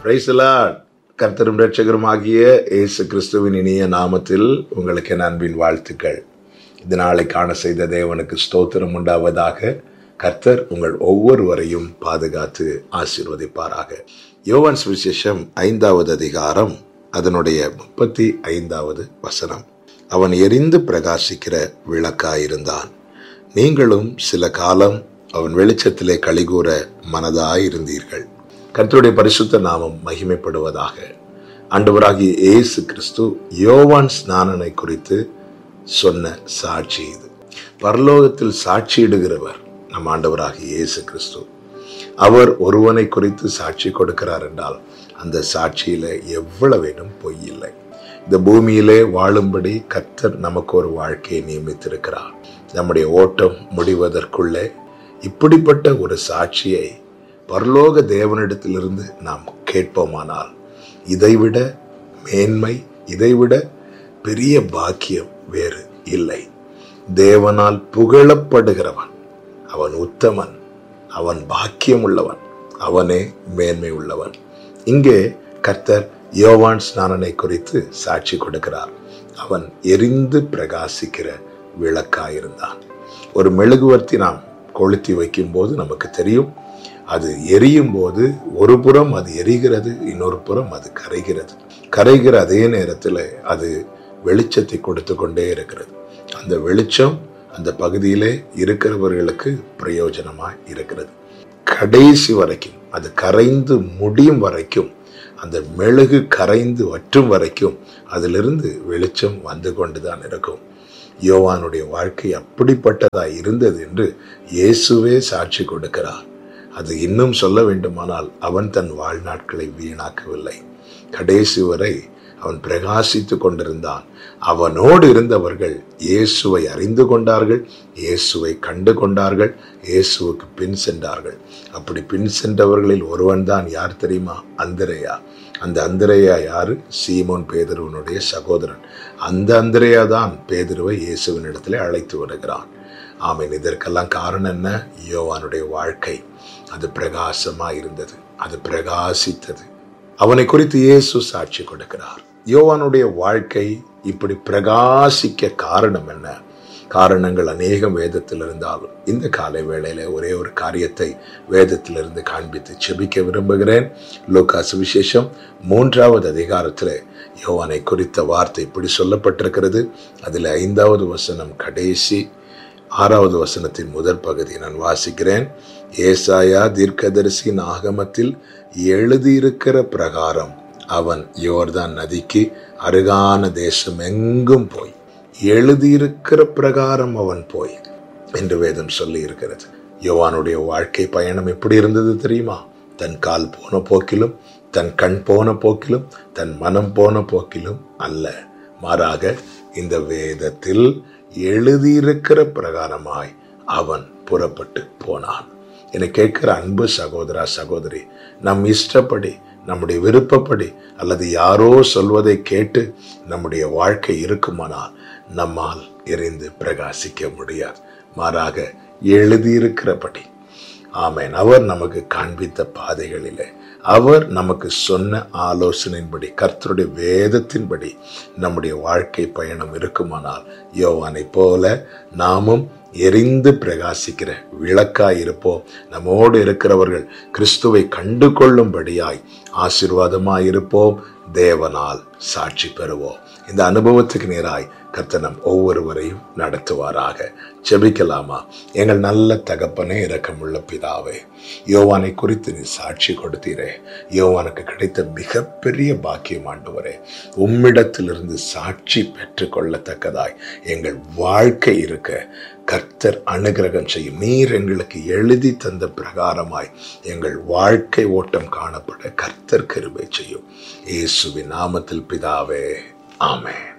பிரைசலாட் கர்த்தரும் ரட்சகருமாகிய இயேசு கிறிஸ்துவின் இனிய நாமத்தில் உங்களுக்கு என் அன்பின் வாழ்த்துக்கள் இந்த நாளை காண செய்த தேவனுக்கு ஸ்தோத்திரம் உண்டாவதாக கர்த்தர் உங்கள் ஒவ்வொருவரையும் பாதுகாத்து ஆசீர்வதிப்பாராக யோவான் சுவிசேஷம் ஐந்தாவது அதிகாரம் அதனுடைய முப்பத்தி ஐந்தாவது வசனம் அவன் எரிந்து பிரகாசிக்கிற விளக்காயிருந்தான் நீங்களும் சில காலம் அவன் வெளிச்சத்திலே கலிகூற மனதாயிருந்தீர்கள் கர்த்தருடைய பரிசுத்த நாமம் மகிமைப்படுவதாக ஆண்டவராகிய இயேசு கிறிஸ்து யோவான் ஸ்நானனை குறித்து சொன்ன சாட்சி இது பரலோகத்தில் சாட்சியிடுகிறவர் நம் ஆண்டவராகிய இயேசு கிறிஸ்து அவர் ஒருவனை குறித்து சாட்சி கொடுக்கிறார் என்றால் அந்த சாட்சியில எவ்வளவேனும் பொய் இல்லை இந்த பூமியிலே வாழும்படி கர்த்தர் நமக்கு ஒரு வாழ்க்கையை நியமித்திருக்கிறார் நம்முடைய ஓட்டம் முடிவதற்குள்ளே இப்படிப்பட்ட ஒரு சாட்சியை பரலோக தேவனிடத்திலிருந்து நாம் கேட்போமானால் இதைவிட மேன்மை இதைவிட பெரிய பாக்கியம் வேறு இல்லை தேவனால் புகழப்படுகிறவன் அவன் உத்தமன் அவன் பாக்கியம் உள்ளவன் அவனே மேன்மை உள்ளவன் இங்கே கர்த்தர் யோவான் ஸ்நானனை குறித்து சாட்சி கொடுக்கிறார் அவன் எரிந்து பிரகாசிக்கிற விளக்காயிருந்தான் ஒரு மெழுகுவர்த்தி நாம் கொளுத்தி வைக்கும் போது நமக்கு தெரியும் அது எரியும் போது ஒரு புறம் அது எரிகிறது இன்னொரு புறம் அது கரைகிறது கரைகிற அதே நேரத்தில் அது வெளிச்சத்தை கொடுத்து கொண்டே இருக்கிறது அந்த வெளிச்சம் அந்த பகுதியிலே இருக்கிறவர்களுக்கு பிரயோஜனமாய் இருக்கிறது கடைசி வரைக்கும் அது கரைந்து முடியும் வரைக்கும் அந்த மெழுகு கரைந்து வற்றும் வரைக்கும் அதிலிருந்து வெளிச்சம் வந்து கொண்டுதான் இருக்கும் யோவானுடைய வாழ்க்கை அப்படிப்பட்டதா இருந்தது என்று இயேசுவே சாட்சி கொடுக்கிறார் அது இன்னும் சொல்ல வேண்டுமானால் அவன் தன் வாழ்நாட்களை வீணாக்கவில்லை கடைசி வரை அவன் பிரகாசித்து கொண்டிருந்தான் அவனோடு இருந்தவர்கள் இயேசுவை அறிந்து கொண்டார்கள் இயேசுவை கண்டு கொண்டார்கள் இயேசுவுக்கு பின் சென்றார்கள் அப்படி பின் சென்றவர்களில் ஒருவன் தான் யார் தெரியுமா அந்திரையா அந்த அந்திரையா யாரு சீமோன் பேதுருவனுடைய சகோதரன் அந்த அந்திரையா தான் பேதுருவை இயேசுவின் இடத்துல அழைத்து வருகிறான் ஆமீன் இதற்கெல்லாம் காரணம் என்ன யோவானுடைய வாழ்க்கை அது பிரகாசமா இருந்தது அது பிரகாசித்தது அவனை குறித்து இயேசு சாட்சி கொடுக்கிறார் யோவானுடைய வாழ்க்கை இப்படி பிரகாசிக்க காரணம் என்ன காரணங்கள் அநேகம் வேதத்தில் இருந்தாலும் இந்த காலை வேளையில ஒரே ஒரு காரியத்தை வேதத்திலிருந்து காண்பித்து செபிக்க விரும்புகிறேன் லோகா சுவிசேஷம் மூன்றாவது அதிகாரத்தில் யோவானை குறித்த வார்த்தை இப்படி சொல்லப்பட்டிருக்கிறது அதில் ஐந்தாவது வசனம் கடைசி ஆறாவது வசனத்தின் முதல் பகுதி நான் வாசிக்கிறேன் ஏசாயா தீர்க்கதரிசியின் ஆகமத்தில் எழுதியிருக்கிற பிரகாரம் அவன் யோர்தான் நதிக்கு அருகான தேசம் எங்கும் போய் எழுதியிருக்கிற பிரகாரம் அவன் போய் என்று வேதம் சொல்லி இருக்கிறது யோவானுடைய வாழ்க்கை பயணம் எப்படி இருந்தது தெரியுமா தன் கால் போன போக்கிலும் தன் கண் போன போக்கிலும் தன் மனம் போன போக்கிலும் அல்ல மாறாக இந்த வேதத்தில் எழுதியிருக்கிற பிரகாரமாய் அவன் புறப்பட்டு போனான் என்னை கேட்கிற அன்பு சகோதரா சகோதரி நம் இஷ்டப்படி நம்முடைய விருப்பப்படி அல்லது யாரோ சொல்வதை கேட்டு நம்முடைய வாழ்க்கை இருக்குமானால் நம்மால் எரிந்து பிரகாசிக்க முடியாது மாறாக எழுதியிருக்கிறபடி ஆமேன் அவர் நமக்கு காண்பித்த பாதைகளிலே அவர் நமக்கு சொன்ன ஆலோசனையின்படி கர்த்தருடைய வேதத்தின்படி நம்முடைய வாழ்க்கை பயணம் இருக்குமானால் யோவானை போல நாமும் எரிந்து பிரகாசிக்கிற விளக்காய் இருப்போம் நம்மோடு இருக்கிறவர்கள் கிறிஸ்துவை கண்டு கொள்ளும்படியாய் ஆசீர்வாதமாய் இருப்போம் தேவனால் சாட்சி பெறுவோம் இந்த அனுபவத்துக்கு நேராய் கர்த்தர் நம் ஒவ்வொருவரையும் நடத்துவாராக செபிக்கலாமா எங்கள் நல்ல தகப்பனே இரக்கமுள்ள பிதாவே யோவானை குறித்து நீ சாட்சி கொடுத்தீரே யோவானுக்கு கிடைத்த மிகப்பெரிய பாக்கியம் ஆண்டவரே உம்மிடத்திலிருந்து சாட்சி பெற்றுக்கொள்ளத்தக்கதாய் எங்கள் வாழ்க்கை இருக்க கர்த்தர் அனுகிரகம் செய்யும் நீர் எங்களுக்கு எழுதி தந்த பிரகாரமாய் எங்கள் வாழ்க்கை ஓட்டம் காணப்பட கர்த்தர் கருவை செய்யும் இயேசுவின் நாமத்தில் பிதாவே ஆமென்